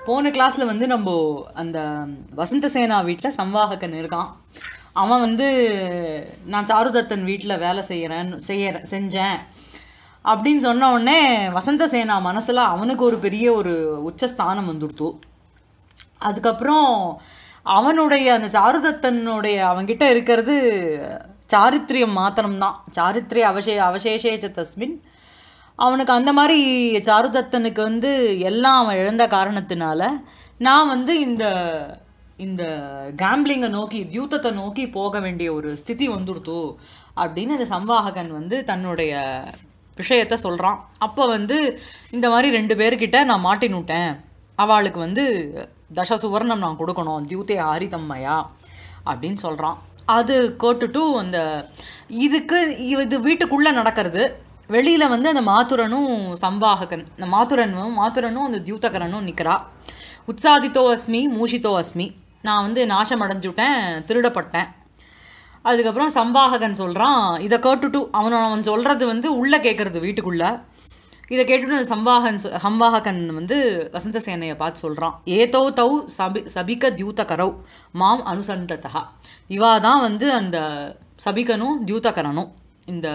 போன கிளாஸில் வந்து நம்ம அந்த வசந்த சேனா வீட்டில் சம்வாகக்கன் இருக்கான் அவன் வந்து நான் சாருதத்தன் வீட்டில் வேலை செய்கிறேன் செய்ய செஞ்சேன் அப்படின்னு சொன்ன உடனே வசந்த சேனா மனசில் அவனுக்கு ஒரு பெரிய ஒரு உச்சஸ்தானம் வந்துடுத்து அதுக்கப்புறம் அவனுடைய அந்த சாருதத்தனுடைய அவன்கிட்ட இருக்கிறது சாரித்ரியம் மாத்திரம்தான் சாரித்ரிய அவசே அவசேஷேச்ச தஸ்மின் அவனுக்கு அந்த மாதிரி சாருதத்தனுக்கு வந்து எல்லாம் அவன் இழந்த காரணத்தினால நான் வந்து இந்த இந்த கேம்பிளிங்கை நோக்கி தியூத்தத்தை நோக்கி போக வேண்டிய ஒரு ஸ்திதி வந்துடுத்து அப்படின்னு அந்த சம்வாககன் வந்து தன்னுடைய விஷயத்த சொல்கிறான் அப்போ வந்து இந்த மாதிரி ரெண்டு பேர்கிட்ட நான் மாட்டினுட்டேன் அவளுக்கு வந்து தச சுவர்ணம் நான் கொடுக்கணும் தியூத்தே ஆரிதம்மையா அப்படின்னு சொல்கிறான் அது கேட்டுட்டு அந்த இதுக்கு இது வீட்டுக்குள்ளே நடக்கிறது வெளியில் வந்து அந்த மாத்துரனும் சம்வாககன் அந்த மாத்துரனும் மாத்துரனும் அந்த தியூத்தகரனும் நிற்கிறா உற்சாதித்தோ அஸ்மி மூஷித்தோ அஸ்மி நான் வந்து நாசம் அடைஞ்சுட்டேன் திருடப்பட்டேன் அதுக்கப்புறம் சம்வாககன் சொல்கிறான் இதை கேட்டுட்டு அவன் அவன் சொல்கிறது வந்து உள்ளே கேட்குறது வீட்டுக்குள்ளே இதை கேட்டுட்டு அந்த சம்வாகன் சொ- சம்வாககன் வந்து வசந்த சேனையை பார்த்து சொல்கிறான் ஏதோ தௌ சபி சபிக தியூதகரவ் மாம் அனுசந்ததா இவா தான் வந்து அந்த சபிகனும் தியூதகரனும் இந்த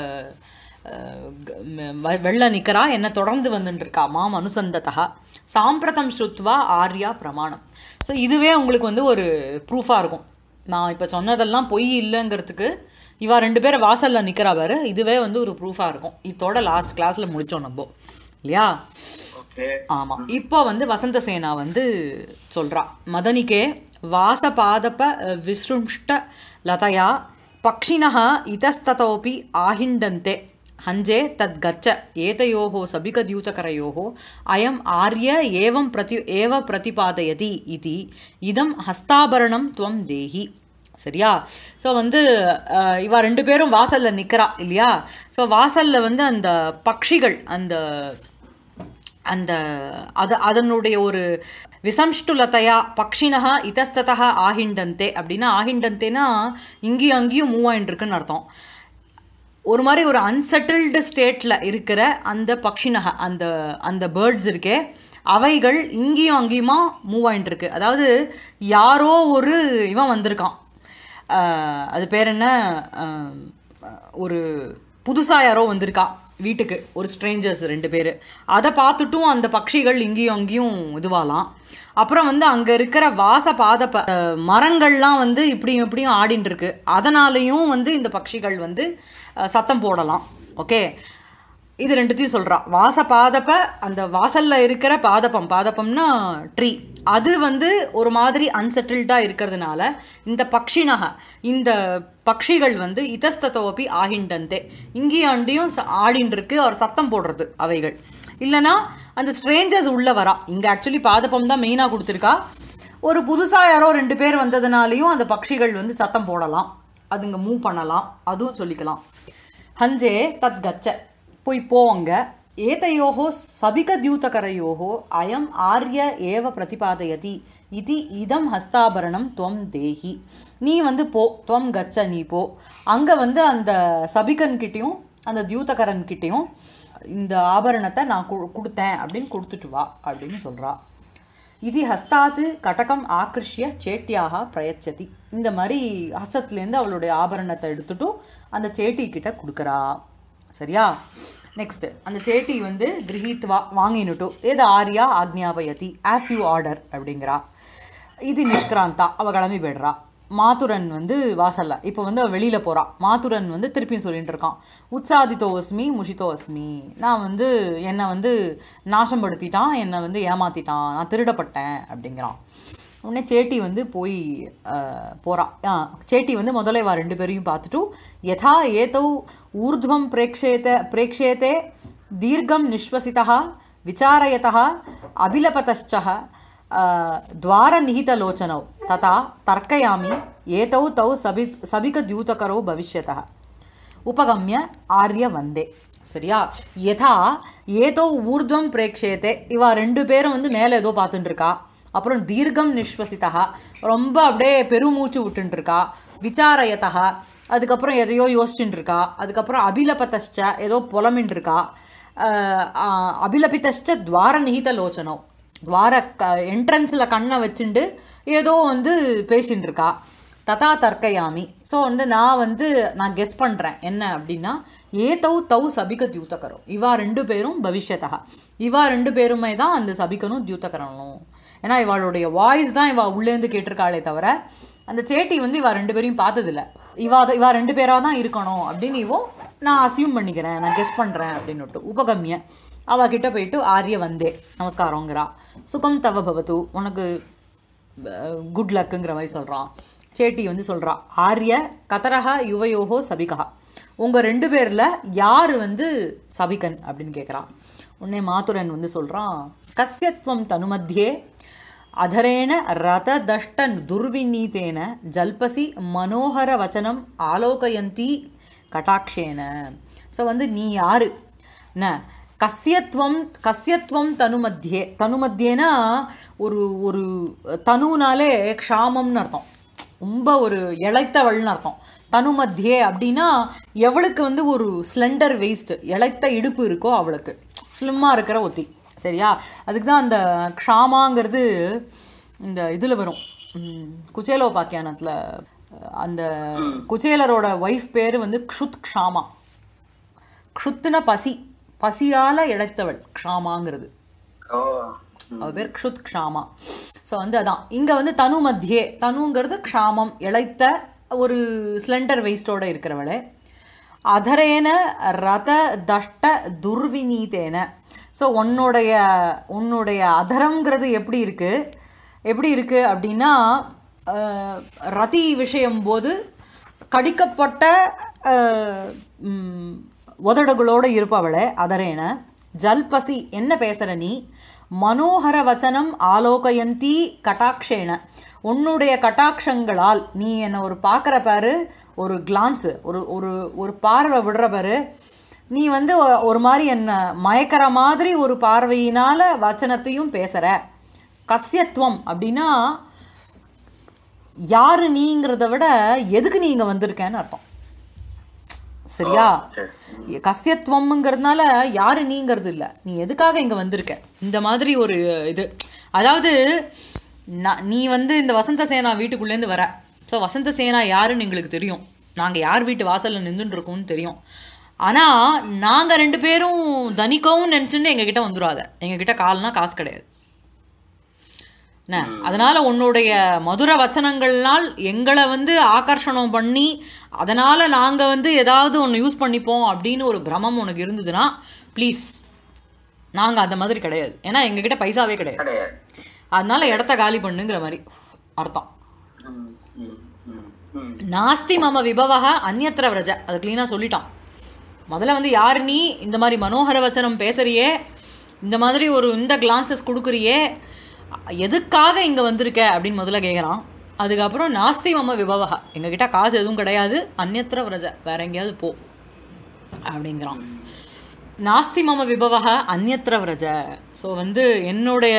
அஹ், க- ம- வ- வெள்ள நிற்கிறா என்ன தொடர்ந்து வந்துட்டு இருக்கா மாம் அனுசந்ததா சாம்பிரதம் ஸ்ருத்வா ஆர்யா பிரமாணம் ஸோ இதுவே உங்களுக்கு வந்து ஒரு ப்ரூஃபாக இருக்கும் நான் இப்போ சொன்னதெல்லாம் பொய் இல்லைங்கிறதுக்கு இவா ரெண்டு பேரும் வாசலில் நிற்கிறா பாரு இதுவே வந்து ஒரு ப்ரூஃபாக இருக்கும் இதோட லாஸ்ட் கிளாஸில் முடித்தோம் நம்ம இல்லையா ஓகே ஆமாம் இப்போ வந்து வசந்த சேனா வந்து சொல்கிறா மதனிகே வாசபாதப அஹ், விஸ்ருஷ்ட லதயா பக்ஷிணः इतस्ततोऽपि आहिण्डन्ते हञ्जे तद् गच्छ एतयोः सबिकद्यूतकरयोः अयम् आर्य एवं प्रति एव प्रतिपादयति इति இதம் ஹஸ்தாபரணம் துவம் தேஹி சரியா ஸோ வந்து அஹ், இவ ரெண்டு பேரும் வாசலில் நிற்கிறா இல்லையா ஸோ வாசலில் வந்து அந்த பட்சிகள் அந்த அந்த அது அதனுடைய ஒரு விசம்ஷ்டுலதையா பக்ஷினஹா இதஸ்ததா ஆஹிண்டந்தே அப்படின்னா ஆஹிண்டந்தேனா இங்கேயும் அங்கேயும் மூவ் ஆயின்னு இருக்குன்னு அர்த்தம் ஒரு மாதிரி ஒரு அன்செட்டில்டு ஸ்டேட்டில் இருக்கிற அந்த பக்ஷினக அந்த அந்த பேர்ட்ஸ் இருக்கே அவைகள் இங்கேயும் அங்கேயுமா மூவ் ஆயிட்டு இருக்கு அதாவது யாரோ ஒரு இவன் வந்திருக்கான் ஆஹ் அது பேர் என்ன ஆஹ் ஒரு புதுசாக யாரோ வந்திருக்கா வீட்டுக்கு ஒரு ஸ்ட்ரேஞ்சர்ஸ் ரெண்டு பேர் அதை பார்த்துட்டும் அந்த பட்சிகள் இங்கேயும் அங்கேயும் இதுவாலாம் அப்புறம் வந்து அங்கே இருக்கிற வாச பாத ப அஹ் மரங்கள்லாம் வந்து இப்படியும் இப்படியும் ஆடின்னு இருக்கு அதனாலையும் வந்து இந்த பட்சிகள் வந்து அஹ், சத்தம் போடலாம் ஓகே இது ரெண்டுத்தையும் சொல்கிறா வாச பாதப்ப அந்த வாசலில் இருக்கிற பாதப்பம் பாதப்பம்னா ட்ரீ அது வந்து ஒரு மாதிரி அன்செட்டில்டாக இருக்கிறதுனால இந்த பக்ஷினக இந்த பக்ஷிகள் வந்து இதஸ்தத்தோப்பி ஆகிண்டந்தே இங்கேயும் அண்டியும் ச- ஆடின்னு இருக்கு ஒரு சத்தம் போடுறது அவைகள் இல்லைன்னா அந்த ஸ்ட்ரேஞ்சர்ஸ் உள்ள வரா இங்கே ஆக்சுவலி பாதப்பம் தான் மெயினாக கொடுத்துருக்கா ஒரு புதுசாக யாரோ ரெண்டு பேர் வந்ததுனாலையும் அந்த பக்ஷிகள் வந்து சத்தம் போடலாம் அதுங்க மூவ் பண்ணலாம் அதுவும் சொல்லிக்கலாம் ஹஞ்சே தத் கச்ச போய் போ அங்க ஏதையோகோ சபிகத்யூதகரையோகோ அயம் ஆர்ய ஏவ பிரதிபாதயதி இது இதம் ஹஸ்தாபரணம் துவம் தேஹி நீ வந்து போ துவம் கச்ச நீ போ அங்கே வந்து அந்த சபிகன்கிட்டயும் அந்த தியூதகரன்கிட்டயும் இந்த ஆபரணத்தை நான் கு- கொடுத்தேன் அப்படின்னு கொடுத்துட்டு வா அப்படின்னு சொல்றா இது ஹஸ்தாத்து கடகம் ஆக்ருஷ்ய சேட்டியாக பிரயச்சதி இந்த மாதிரி ஹஸ்தத்துலேருந்து அவளுடைய ஆபரணத்தை எடுத்துட்டு அந்த சேட்டி கிட்ட கொடுக்குறா சரியா நெக்ஸ்ட் அந்த சேட்டி வந்து கிரகித்வா வாங்கினுட்டு ஏது ஆர்யா ஆக்ஞாபயதி ஆஸ் யூ ஆர்டர் அப்படிங்கிறா இது நிஷ்கிராந்தா அவ கிளம்பி போயிடுறா மாதுரன் வந்து வாசல்ல இப்போ வந்து அவ வெளியில போறா மாதுரன் வந்து திருப்பியும் சொல்லிட்டு இருக்கான் உற்சாதித்தோ அஸ்மி முஷித்தோ அஸ்மி நான் வந்து என்னை வந்து நாசப்படுத்திட்டான் என்னை வந்து ஏமாத்திட்டான் நான் திருடப்பட்டேன் அப்படிங்கிறான் உடனே சேட்டி வந்து போய் அஹ், போறா ஆ, சேட்டி வந்து முதல்ல இவா ரெண்டு பேரையும் பார்த்துட்டு யதா ஏதௌ ஊர்ಧ್வம் பிரேக்ஷேத பிரேக்ஷேதே தீர்க்கம் நிஸ்வசிதா விசாரயதா அபிலபதश्चः द्वारनिहितलोचनौ तथा तर्कयामि एतौ तौ सभि सभिकद्यूतकरौ भविष्यतः உபகம்ய ஆர்ய வந்தே சரியா யதா ஏதோ ஊர்துவம் பிரேக்ஷேத்தே இவா ரெண்டு பேரும் வந்து மேலே ஏதோ பார்த்துட்டு இருக்கா அப்புறம் தீர்க்கம் நிஸ்வசிதா ரொம்ப அப்படியே பெருமூச்சு விட்டுட்டு இருக்கா விசாரயதா அதுக்கப்புறம் எதையோ யோசிச்சுட்டு இருக்கா அதுக்கப்புறம் அபிலபதஷ்ட ஏதோ புலமின்னு இருக்கா அஹ், அஹ், அபிலபிதஷ்ட துவார நிகித லோச்சனம் வார க என்ட்ரன்ஸில் கண்ணை வச்சுண்டு ஏதோ வந்து பேசின்னு இருக்கா ததா தர்க்கயாமி ஸோ வந்து நான் வந்து நான் கெஸ் பண்ணுறேன் என்ன அப்படின்னா ஏதௌ தௌ சபிக்க தியூத்தகரம் இவா ரெண்டு பேரும் பவிஷ்யத்தா இவா ரெண்டு பேருமே தான் அந்த சபிக்கனும் தியூத்தகரணும் ஏன்னா இவாளுடைய வாய்ஸ் தான் இவா உள்ளேருந்து கேட்டிருக்காளே தவிர அந்த சேட்டி வந்து இவா ரெண்டு பேரையும் பார்த்ததில்ல இவா த- இவா ரெண்டு பேராக தான் இருக்கணும் அப்படின்னு இவோ நான் அசியூம் பண்ணிக்கிறேன் நான் கெஸ் பண்ணுறேன் அப்படின்னுட்டு உபகம்ய அவகிட்ட போயிட்டு ஆரிய வந்தே நமஸ்காரங்கிறா சுகம் தவ பவத்து உனக்கு குட் லக்குங்கிற மாதிரி சொல்கிறான் சேட்டி வந்து சொல்கிறா ஆரிய கதரஹா யுவயோகோ சபிகா உங்கள் ரெண்டு பேரில் யார் வந்து சபிகன் அப்படின்னு கேட்குறான் உடனே மாதுரன் வந்து சொல்கிறான் கஸ்யத்வம் தனுமத்தியே அதரேன ரததஷ்ட துர்விநீத்தேன ஜல்பசி மனோகர வச்சனம் ஆலோகயந்தி கட்டாட்சேன ஸோ வந்து நீ யாரு என்ன கஸ்யத்வம் கஸ்யத்வம் தனுமத்தியே தனுமத்தியேனா ஒரு ஒரு தனுனாலே க்ஷாமம்னு அர்த்தம் ரொம்ப ஒரு இளைத்தவள்னு அர்த்தம் தனுமத்தியே அப்படின்னா எவளுக்கு வந்து ஒரு ஸ்லெண்டர் வெயிஸ்ட் இளைத்த இடுப்பு இருக்கோ அவளுக்கு ஸ்லிம்மாக இருக்கிற ஒத்தி சரியா அதுக்கு தான் அந்த க்ஷாமாங்கிறது இந்த இதில் வரும் ம், குச்சேலோபாக்கியானத்தில் அந்த குச்சேலரோட ஒய்ஃப் பேர் வந்து க்ஷுத் க்ஷாமா க்ஷுத்துன பசி பசியால் இழைத்தவள் க்ஷாமாங்கிறது ஓ அவ பேர் க்ஷுத் க்ஷாமா ஸோ வந்து அதான் இங்கே வந்து தனு மத்தியே தனுங்கிறது க்ஷாமம் இழைத்த ஒரு ஸ்லெண்டர் வெயிஸ்டோட இருக்கிறவளே அதரேன ரத தஷ்ட துர்விநீதேன ஸோ உன்னுடைய உன்னுடைய அதரம்ங்கிறது எப்படி இருக்கு எப்படி இருக்கு அப்படின்னா அஹ், ரதி விஷயம் போது கடிக்கப்பட்ட அஹ், ம், உதடுகளோடு இருப்பவளே அதரேன ஜல்பசி என்ன பேசுற நீ மனோகர வச்சனம் ஆலோகயந்தி கட்டாட்சேன உன்னுடைய கட்டாட்சங்களால் நீ என்னை ஒரு பார்க்குற பாரு ஒரு கிளான்ஸு ஒரு ஒரு ஒரு பார்வை விடுற பாரு நீ வந்து ஒ- ஒரு மாதிரி என்ன மயக்கிற மாதிரி ஒரு பார்வையினால வச்சனத்தையும் பேசுற கஸ்யத்துவம் அப்படின்னா யாரு நீங்கிறத விட எதுக்கு நீ இங்க வந்திருக்கேன்னு அர்த்தம் சரியா கசியத்துவம்ங்கிறதுனால யாரு நீங்கிறது இல்லை நீ எதுக்காக இங்க வந்திருக்க இந்த மாதிரி ஒரு இது அதாவது நான் நீ வந்து இந்த வசந்த சேனா வீட்டுக்குள்ளேருந்து வர ஸோ வசந்த சேனா யாருன்னு எங்களுக்கு தெரியும் நாங்கள் யார் வீட்டு வாசலில் நின்றுட்டு இருக்கோம்னு தெரியும் ஆனால் நாங்கள் ரெண்டு பேரும் தனிக்கவும் நினச்சுன்னு எங்ககிட்ட வந்துடாத எங்ககிட்ட கால்னா காசு கிடையாது என்ன அதனால உன்னுடைய மதுர வச்சனங்கள்னால் எங்களை வந்து ஆகர்ஷணம் பண்ணி அதனால நாங்க வந்து ஏதாவது ஒன்று யூஸ் பண்ணிப்போம் அப்படின்னு ஒரு பிரமம் உனக்கு இருந்ததுன்னா ப்ளீஸ் நாங்க அந்த மாதிரி கிடையாது ஏன்னா எங்ககிட்ட பைசாவே கிடையாது கிடையாது அதனால இடத்த காலி பண்ணுங்கிற மாதிரி அர்த்தம் ம், ம், ம், ம். நாஸ்தி மம விபவக அந்நியத்திர விரஜ அது க்ளீனாக சொல்லிட்டான் முதல்ல வந்து யார் நீ இந்த மாதிரி மனோகர வச்சனம் பேசுறியே இந்த மாதிரி ஒரு இந்த கிளான்சஸ் கொடுக்குறியே எதுக்காக இங்கே வந்திருக்க அப்படின்னு முதல்ல கேட்குறான் அதுக்கப்புறம் நாஸ்தி மம விபவக எங்ககிட்ட காசு எதுவும் கிடையாது அந்நியத்திர விரஜ வேற எங்கேயாவது போ அப்படிங்கிறான் நாஸ்தி மம விபவக அந்நியத்திர விரஜ ஸோ வந்து என்னுடைய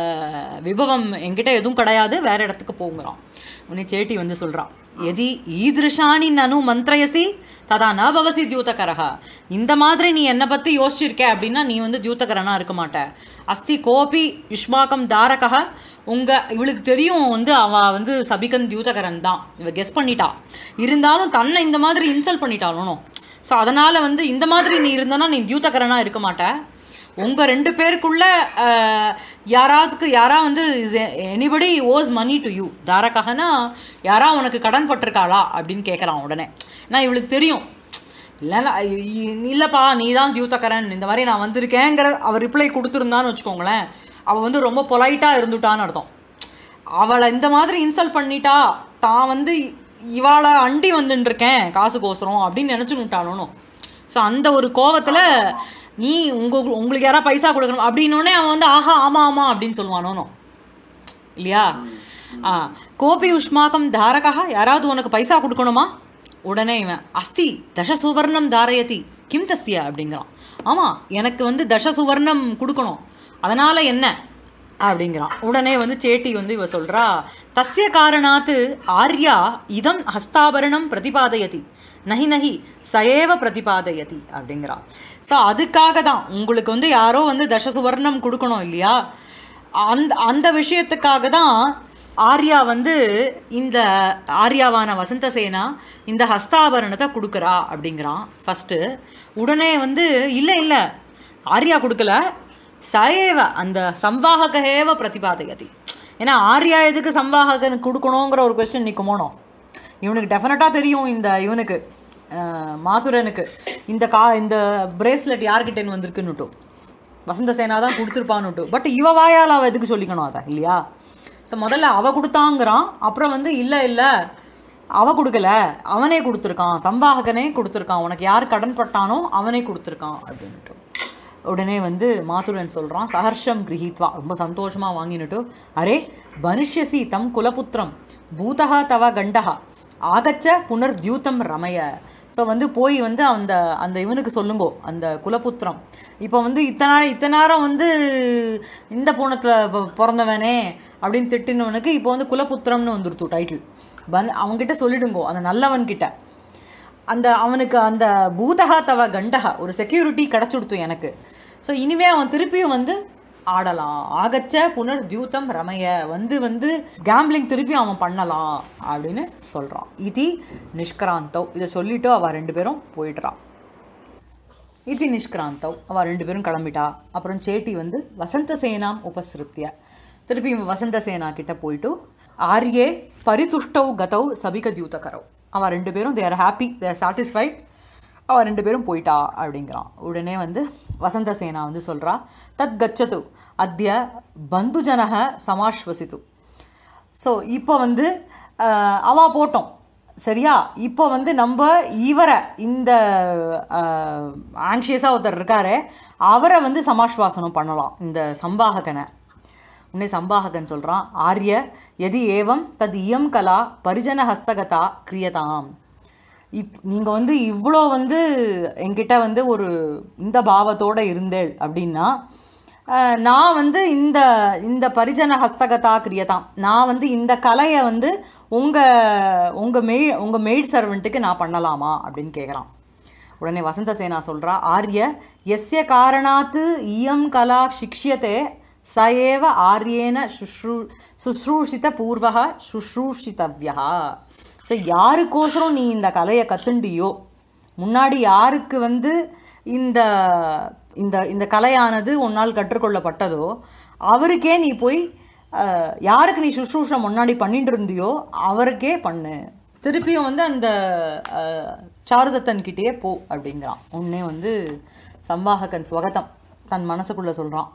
விபவம் என்கிட்ட எதுவும் கிடையாது வேற இடத்துக்கு போங்கிறான் உன்னை சேட்டி வந்து சொல்கிறான் எதி ஈதிருஷாணி நனு மந்திரயசி ததா ந பவசி தியூதகரஹா இந்த மாதிரி நீ என்னை பற்றி யோசிச்சிருக்க அப்படின்னா நீ வந்து தியூதகரனா இருக்க மாட்ட அஸ்தி கோபி யுஷ்மாக்கம் தாரகா உங்கள் இவளுக்கு தெரியும் வந்து அவள் வந்து சபிகன் தியூதகரன் தான் இவ கெஸ் பண்ணிட்டா இருந்தாலும் தன்னை இந்த மாதிரி இன்சல்ட் பண்ணிட்டாலும் ஸோ அதனால் வந்து இந்த மாதிரி நீ இருந்தனா நீ தியூதகரனாக இருக்க மாட்ட உங்கள் ரெண்டு பேருக்குள்ள அஹ், யாராவதுக்கு யாரா வந்து anybody owes money to you தாரகனா யாரா உனக்கு கடன் பட்டிருக்காளா அப்படின்னு கேட்குறான் உடனே நான் இவளுக்கு தெரியும் இல்லைன்னா இ- இல்லைப்பா நீ தான் தியூத்தக்கரன் இந்த மாதிரி நான் வந்திருக்கேங்கிற அவள் ரிப்ளை கொடுத்துருந்தான்னு வச்சுக்கோங்களேன் அவள் வந்து ரொம்ப பொலைட்டாக இருந்துட்டான்னு அர்த்தம் அவளை இந்த மாதிரி இன்சல்ட் பண்ணிட்டா தான் வந்து இவாளை அண்டி வந்துட்டு இருக்கேன் காசுக்கோசரம் அப்படின்னு நினச்சி விட்டாலும் ஸோ அந்த ஒரு கோவத்தில் நீ உங்க உங்களுக்கு யாரா பைசா கொடுக்கணும் அப்படின்னோடனே அவன் வந்து ஆஹா ஆமா ஆமா அப்படின்னு சொல்லுவானோ இல்லையா ஆ கோபி உஷ்மாக்கம் தாரகா யாராவது உனக்கு பைசா கொடுக்கணுமா உடனே இவன் அஸ்தி தச சுவர்ணம் தாரயதி கிம் தஸ்ய அப்படிங்கிறான் ஆமாம் எனக்கு வந்து தச சுவர்ணம் கொடுக்கணும் அதனால என்ன அப்படிங்கிறான் உடனே வந்து சேட்டி வந்து இவ சொல்றா தஸ்ய காரணாத்து ஆர்யா இதம் ஹஸ்தாபரணம் பிரதிபாதயதி நஹி நஹி சயேவ பிரதிபாதயதி அப்படிங்கிறா ஸோ அதுக்காக தான் உங்களுக்கு வந்து யாரோ வந்து தச சுவர்ணம் கொடுக்கணும் இல்லையா அந்த அந்த விஷயத்துக்காக தான் ஆர்யா வந்து இந்த ஆர்யாவான வசந்தசேனா இந்த ஹஸ்தாபரணத்தை கொடுக்குறா அப்படிங்கிறான் ஃபஸ்ட்டு உடனே வந்து இல்லை இல்லை ஆர்யா கொடுக்கல சயேவ அந்த சம்வாககேவ பிரதிபாதயதி ஏன்னா ஆர்யா எதுக்கு சம்வாககனுக்கு கொடுக்கணுங்கிற ஒரு கொஸ்டின் நிற்குமோனோ இவனுக்கு டெஃபினட்டாக தெரியும் இந்த இவனுக்கு அஹ், மாதுரனுக்கு இந்த கா இந்த பிரேஸ்லெட் யார்கிட்டேன்னு வந்திருக்குன்னுட்டும் வசந்த சேனா தான் கொடுத்துருப்பான்னுட்டு பட் இவ வாயால் அவள் எதுக்கு சொல்லிக்கணும் அதை இல்லையா ஸோ முதல்ல அவ கொடுத்தாங்கிறான் அப்புறம் வந்து இல்லை இல்லை அவ கொடுக்கல அவனே கொடுத்துருக்கான் சம்வாககனே கொடுத்துருக்கான் உனக்கு யார் கடன் பட்டானோ அவனே கொடுத்துருக்கான் அப்படின்ட்டு உடனே வந்து மாதுரன் சொல்கிறான் சஹர்ஷம் கிரகித்வா ரொம்ப சந்தோஷமாக வாங்கினுட்டு அரே பனுஷ்யசி தம் குலபுத்திரம் பூதகா தவ கண்டஹா ஆகச்ச புனர்தியூத்தம் ரமய ஸோ வந்து போய் வந்து அந்த அந்த இவனுக்கு சொல்லுங்கோ அந்த குலபுத்திரம் இப்போ வந்து இத்தனை இத்தனை நேரம் வந்து இந்த பூனத்தில் பிறந்தவனே அப்படின்னு திட்டினவனுக்கு இப்போ வந்து குலபுத்திரம்னு வந்துருத்து டைட்டில் பன் அவன்கிட்ட சொல்லிடுங்கோ அந்த நல்லவன்கிட்ட அந்த அவனுக்கு அந்த பூதகா தவ கண்டகா ஒரு செக்யூரிட்டி கிடச்சுடுத்து எனக்கு ஸோ இனிமே அவன் திருப்பியும் வந்து ஆடலாம் ஆகச்ச புனர் தியூத்தம் ரமய வந்து வந்து கேம்பிளிங் திருப்பி அவன் பண்ணலாம் அப்படின்னு சொல்கிறான் இது நிஷ்கிராந்தோ இதை சொல்லிட்டு அவள் ரெண்டு பேரும் போயிடுறான் இது நிஷ்கிராந்தவ் அவள் ரெண்டு பேரும் கிளம்பிட்டா அப்புறம் சேட்டி வந்து வசந்த சேனாம் உபசிருத்திய திருப்பி இவன் வசந்த சேனா கிட்ட போயிட்டு ஆர்யே பரிதுஷ்டவ் கதவ் சபிக தியூதகரவ் அவள் ரெண்டு பேரும் தேர் ஹாப்பி தேர் சாட்டிஸ்ஃபைட் அவள் ரெண்டு பேரும் போயிட்டா அப்படிங்கிறான் உடனே வந்து வசந்த சேனா வந்து சொல்கிறா தத் கச்சது அத்ய பந்துஜனக சமாஸ்வசித்து ஸோ இப்போ வந்து அஹ், அவா போட்டோம் சரியா இப்போ வந்து நம்ம இவரை இந்த ஆங்ஷியஸாக ஒருத்தர் இருக்காரே அவரை வந்து சமாஸ்வாசனம் பண்ணலாம் இந்த சம்பாககனை உன்னை சம்பாககன் சொல்கிறான் ஆர்ய எதி ஏவம் தத் இயம் கலா பரிஜன ஹஸ்தகதா கிரியதாம் இப் நீங்கள் வந்து இவ்வளோ வந்து என்கிட்ட வந்து ஒரு இந்த பாவத்தோடு இருந்தேள் அப்படின்னா அஹ், நான் வந்து இந்த இந்த பரிஜன ஹஸ்தகதா கிரியதாம் நான் வந்து இந்த கலையை வந்து உங்கள் உங்கள் மெய் உங்கள் மெய்ட் சர்வெண்ட்டுக்கு நான் பண்ணலாமா அப்படின்னு கேட்குறான் உடனே வசந்த சேனா சொல்கிறா ஆர்ய எஸ்ய காரணாத்து இயம் கலா சிக்ஷியத்தே ச ஏவ ஆர்யேன சுஷ்ரூ சுஷ்ரூஷித பூர்வக சுஷ்ரூஷித்தவ்யா ஸோ யாருக்கோசரம் நீ இந்த கலையை கத்துண்டியோ முன்னாடி யாருக்கு வந்து இந்த இந்த இந்த கலையானது உன்னால் கற்றுக்கொள்ளப்பட்டதோ அவருக்கே நீ போய் அஹ், யாருக்கு நீ சுஷ்ரூஷம் முன்னாடி பண்ணிட்டு இருந்தியோ அவருக்கே பண்ணு திருப்பியும் வந்து அந்த அஹ், சாருதத்தன்கிட்டயே போ அப்படிங்கிறான் உடனே வந்து சம்வாககன் ஸ்வகதம் தன் மனசுக்குள்ளே சொல்கிறான்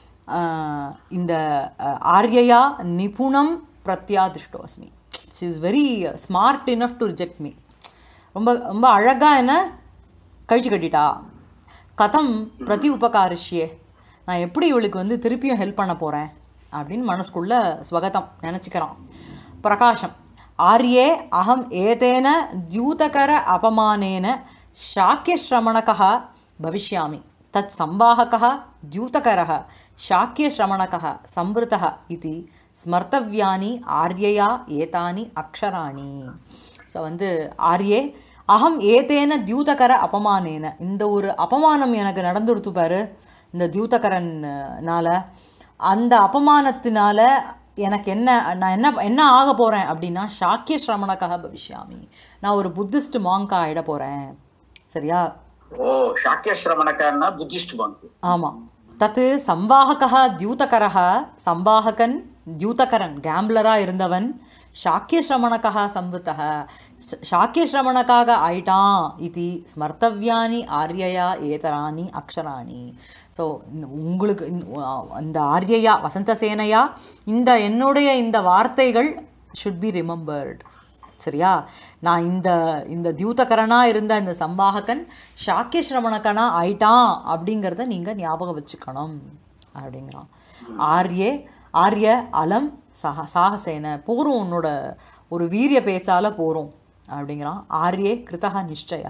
இந்த அஹ், ஆர்யயா நிபுணம் பிரத்யாதிஷ்டோஸ்மி she is very smart enough to reject me ரொம்ப ரொம்ப அழகாக என்ன கழிச்சு கட்டிட்டா கதம் பிரதி உபகாரிஷ்யே நான் எப்படி இவளுக்கு வந்து திருப்பியும் ஹெல்ப் பண்ண போகிறேன் அப்படின்னு மனசுக்குள்ள ஸ்வகதம் நினச்சிக்கிறான் பிரகாஷம் ஆர்யே அகம் ஏதேன தியூதகர அபமானேன சாக்கியஸ்ரமணகா பவிஷ்யாமி தத் சம்வாககः द्यूतकरः शाक्यश्रमणकः संवृतः इति ஸ்மர்த்தவ்யானி ஆர்யயா ஏதானி அக்ஷராணி ஸோ வந்து ஆர்யே அகம் ஏதேன தியூதகர அபமானேன இந்த ஒரு அபமானம் எனக்கு நடந்துடுத்து பாரு இந்த தியூதகரன்னால அந்த அபமானத்தினால எனக்கு என்ன நான் என்ன என்ன ஆக போகிறேன் அப்படின்னா சாக்கிய சிரமணக்காக பவிஷ்யாமி நான் ஒரு புத்திஸ்ட் மாங்கா ஆகிட போகிறேன் சரியா ஓ சாக்கிய சிரமணக்காரனா புத்திஸ்ட் பங்கு ஆமாம் தத்து சம்வாககः தியூதகரः சம்வாககன் தியூதகரன் கேம்ப்லராக இருந்தவன் சாக்கியசிரமணக்கः சம்வృத்தः சாக்கியசிரமணக்காக ஆயிட்டான் இது ஸ்மர்த்தவ்யானி ஆர்யயா ஏதராணி அக்ஷராணி ஸோ உங்களுக்கு இந்த- இந்த ஆர்யயா வசந்தசேனையா இந்த என்னுடைய இந்த வார்த்தைகள் ஷுட் பி ரிமெம்பர்ட் சரியா நான் இந்த இந்த தியூதகரனாக இருந்த இந்த சம்பாககன் சாக்கிய சிரவணக்கனா ஆயிட்டான் அப்படிங்கிறத நீங்கள் ஞாபகம் வச்சுக்கணும் அப்படிங்கிறான் ஆர்யே ஆர்ய அலம் சஹ சாகசேன போரும் உன்னோட ஒரு வீரிய பேச்சால் போரும் அப்படிங்கிறான் ஆர்யே கிருதக நிச்சய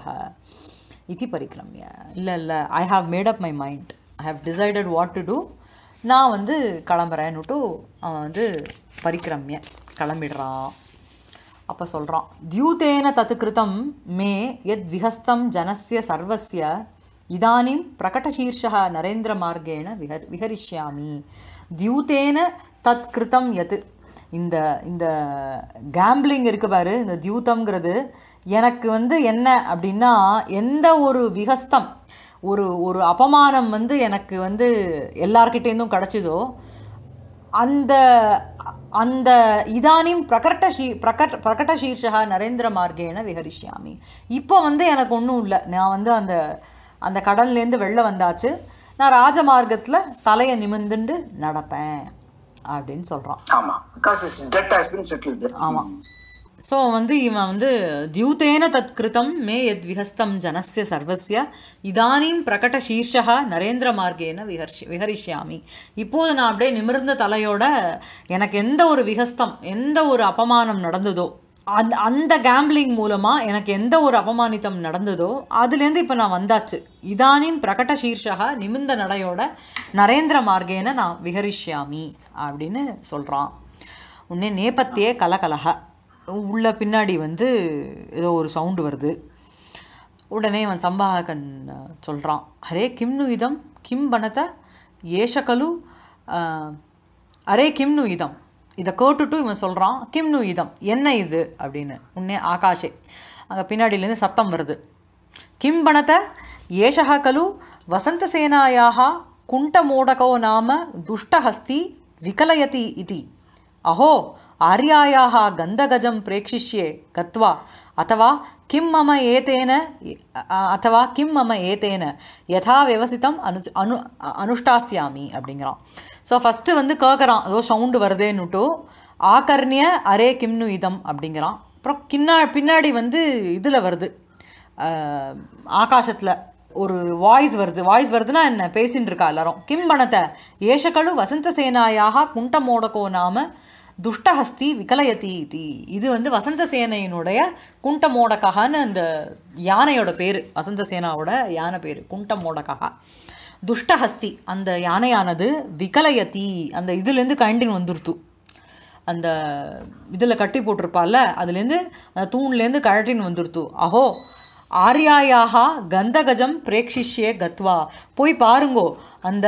இது பரிக்கிரமிய இல்லை இல்லை I have made up my mind I have decided what to do நான் வந்து கிளம்புறேன்னுட்டு அவன் வந்து பரிக்கிரமிய கிளம்பிடுறான் அப்போ சொல்கிறான் தியூதேன தத்து கிருதம் மே யத் விஹஸ்தம் ஜனஸ்ய சர்வஸ்ய இதானிம் பிரகடசீர்ஷः நரேந்திர மார்க்கேண விஹர் விஹரிஷ்யாமி தியூதேன தத் கிருதம் யத் இந்த இந்த கேம்பிளிங் இருக்கு பாரு இந்த தியூதம்ங்கிறது எனக்கு வந்து என்ன அப்படின்னா எந்த ஒரு விகஸ்தம் ஒரு ஒரு அபமானம் வந்து எனக்கு வந்து எல்லார்கிட்டேருந்தும் கிடச்சிதோ அந்த அந்த இதானிம் பிரகட்ட ஷீ பிரகட் பிரகட்ட சீர்ஷா நரேந்திர மார்க்கேன விஹரிஷ்யாமி இப்போ வந்து எனக்கு ஒன்றும் இல்லை நான் வந்து அந்த அந்த கடல்லேருந்து வெளில வந்தாச்சு நான் ராஜமார்க்கத்தில் தலையை நிமிர்ந்துண்டு நடப்பேன் அப்படின்னு சொல்கிறான் ஆமா because his debt has been settled ஆமாம் ஸோ வந்து இவன் வந்து தியூதேன தத் கிருதம் மே எத் விஹஸ்தம் ஜனஸ்ய சர்வஸ்ய இதானீம் பிரகட சீர்ஷா நரேந்திர மார்க்கேன விஹர்ஷி விஹரிஷ்யாமி இப்போது நான் அப்படியே நிமிர்ந்த தலையோட எனக்கு எந்த ஒரு விஹஸ்தம் எந்த ஒரு அபமானம் நடந்ததோ அந்த அந்த கேம்பிளிங் மூலமாக எனக்கு எந்த ஒரு அபமானித்தம் நடந்ததோ அதுலேருந்து இப்போ நான் வந்தாச்சு இதானீம் பிரகட சீர்ஷா நிமிர்ந்த நடையோட நரேந்திர மார்க்கேன நான் விஹரிஷ்யாமி அப்படின்னு சொல்கிறான் உடனே நேபத்தியே கலகலக உள்ள பின்னாடி வந்து ஏதோ ஒரு சவுண்டு வருது உடனே அவன் சம்பாகன் சொல்கிறான் அரே கிம்னு இதம் கிம் பனத ஏஷகலு அரே கிம்னு இதம் இதை கேட்டுட்டு இவன் சொல்கிறான் கிம்னு இதம் என்ன இது அப்படின்னு உடனே ஆகாஷே அங்கே பின்னாடியிலேருந்து சத்தம் வருது கிம் பணத ஏஷः खलु वसन्तसेनायाः कुण्ठमोडको नाम दुष्टहस्ती विकलयति इति अहो आर्यायाः गन्धगजं प्रेक्षिष्ये गत्वा अथवा किं मम एतेन अथवा किं मम एतेन यथा व्यवसितம் அனு அனு அனுஷ்டாசியாமி அப்படிங்கிறான் ஸோ ஃபஸ்ட்டு வந்து கேட்குறான் ஏதோ சவுண்டு வருதேன்னுட்டு ஆகர்ணிய அரே கிம்னு இதம் அப்படிங்கிறான் அப்புறம் கின்னா பின்னாடி வந்து இதில் வருது ஆகாசத்தில் ஒரு வாய்ஸ் வருது வாய்ஸ் வருதுன்னா என்ன பேசின்னு இருக்கா எல்லாரும் கிம் பணத்தை ஏஷகலு வசந்த சேனாயாக குண்டமோடகோ நாம துஷ்டஹஸ்தி விகலயதி இதி இது வந்து வசந்த சேனையினுடைய குண்டமோடகன்னு அந்த யானையோட பேர் வசந்த சேனாவோட யானை பேர் குண்டமோடகா துஷ்டஹஸ்தி அந்த யானையானது விகலயதி அந்த இதுலேருந்து கைண்டின் வந்துருத்து அந்த இதில் கட்டி போட்டிருப்பால அதுலேருந்து அந்த தூண்லேருந்து கழட்டின்னு வந்துருத்து அஹோ ஆர்யாயாக கந்தகஜம் பிரேக்ஷிஷ்யே கத்வா போய் பாருங்கோ அந்த